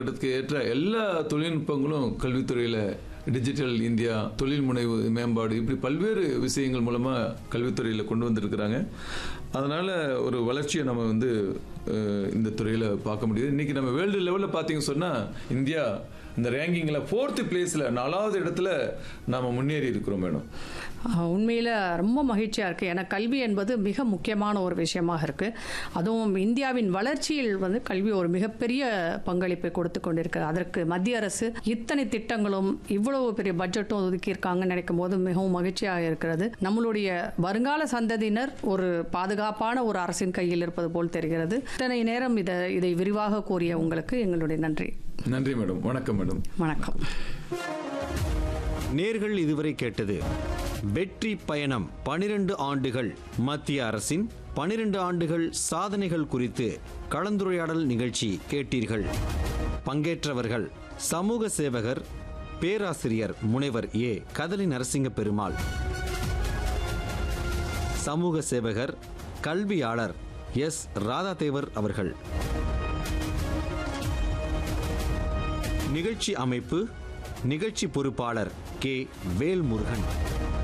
இதுக்கு ஏற்ற எல்லா தொழில்நுட்பங்களும் கல்வித்துறையில் டிஜிட்டல் இந்தியா தொழில் முனைவு மேம்பாடு இப்படி பல்வேறு விஷயங்கள் மூலமாக கல்வித்துறையில் கொண்டு வந்திருக்கிறாங்க அதனால் ஒரு வளர்ச்சியை நம்ம வந்து அஹ், இந்த துறையில் பார்க்க முடியுது இன்றைக்கி நம்ம வேர்ல்டு லெவலில் பார்த்தீங்க சொன்னால் இந்தியா இந்த ரேங்கிங்கில் ஃபோர்த்து பிளேஸில் நாலாவது இடத்துல நாம் முன்னேறி இருக்கிறோம் மேடம் ஆஹ் உண்மையில் ரொம்ப மகிழ்ச்சியாக இருக்குது ஏன்னா கல்வி என்பது மிக முக்கியமான ஒரு விஷயமாக இருக்குது அதுவும் இந்தியாவின் வளர்ச்சியில் வந்து கல்வி ஒரு மிகப்பெரிய பங்களிப்பை கொடுத்து கொண்டிருக்கு அதற்கு மத்திய அரசு இத்தனை திட்டங்களும் இவ்வளவு பெரிய பட்ஜெட்டும் ஒதுக்கியிருக்காங்கன்னு நினைக்கும் போது மிகவும் மகிழ்ச்சியாக இருக்கிறது நம்மளுடைய வருங்கால சந்ததியினர் ஒரு பாதுகாப்பான ஒரு அரசின் கையில் இருப்பது போல் தெரிகிறது இத்தனை நேரம் இதை இதை விரிவாக கூறிய உங்களுக்கு எங்களுடைய நன்றி நன்றி மேடம் வணக்கம் மேடம் வணக்கம் நேர்கள் இதுவரை கேட்டது வெற்றி பயணம் பனிரெண்டு ஆண்டுகள் மத்திய அரசின் பனிரெண்டு ஆண்டுகள் சாதனைகள் குறித்து கலந்துரையாடல் நிகழ்ச்சி கேட்டீர்கள் பங்கேற்றவர்கள் சமூக சேவகர் பேராசிரியர் முனைவர் ஏ கதலி நரசிங்க பெருமாள் சமூக சேவகர் கல்வியாளர் எஸ் ராதாதேவர் அவர்கள் நிகழ்ச்சி அமைப்பு நிகழ்ச்சி பொறுப்பாளர் கே வேல்முருகன்